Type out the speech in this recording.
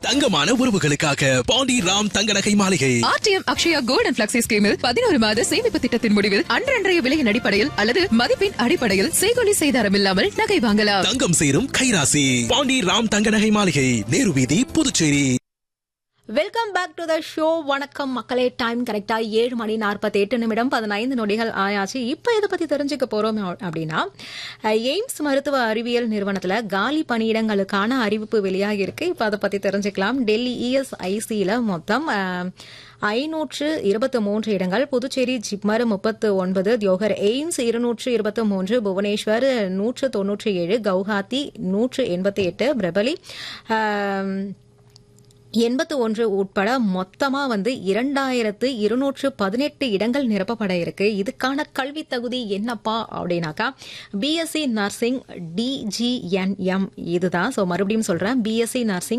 தங்கமான உறவுகளுக்காக பாண்டி ராம் தங்க நகை மாளிகை RTM Akshaya gold and flexi ஸ்கீமில் பதினோரு மாத சேமிப்பு திட்டத்தின் முடிவில் அன்றன்றைய விலையின் அடிப்படையில் அல்லது மதிப்பின் அடிப்படையில் செய்கொலி செய்தாரம் இல்லாமல் நகை வாங்கலாம் தங்கம் சேரும் கைராசி பாண்டி ராம் தங்க நகை மாளிகை நேரு வீதி Puducherry welcome back to the show வணக்கம் மக்களே டைம் கரெக்டா ஏழு மணி நாற்பத்தி எட்டு நிமிடம் பதினைந்து நொடிகள் ஆயாச்சு இப்போ இதை பத்தி தெரிஞ்சுக்க போறோம் அப்படின்னா அஹ், எய்ம்ஸ் மருத்துவ அறிவியல் நிறுவனத்துல காலி பணியிடங்களுக்கான அறிவிப்பு வெளியாகி இருக்கு இப்போ அதை பத்தி தெரிஞ்சுக்கலாம் டெல்லி இஎஸ்ஐசியில மொத்தம் அஹ், ஐநூற்று இருபத்தி மூன்று இடங்கள் புதுச்சேரி ஜிப்மர் முப்பத்து ஒன்பது தியோகர் எய்ம்ஸ் இருநூற்று இருபத்தி மூன்று புவனேஸ்வர் நூற்று தொன்னூற்றி ஏழு கவுஹாத்தி நூற்று எண்பத்தி எட்டு பிரபலி அஹ், எண்பத்து ஒன்று உட்பட மொத்தமா வந்து இரண்டாயிரத்து இருநூற்று பதினெட்டு இடங்கள் நிரப்பப்பட இருக்கு இதுக்கான கல்வி தகுதி என்னப்பா அப்படின்னாக்கா பிஎஸ்சி நர்சிங் டிஜிஎன்எம் இதுதான் ஸோ மறுபடியும் சொல்றேன் பிஎஸ்சி நர்சிங்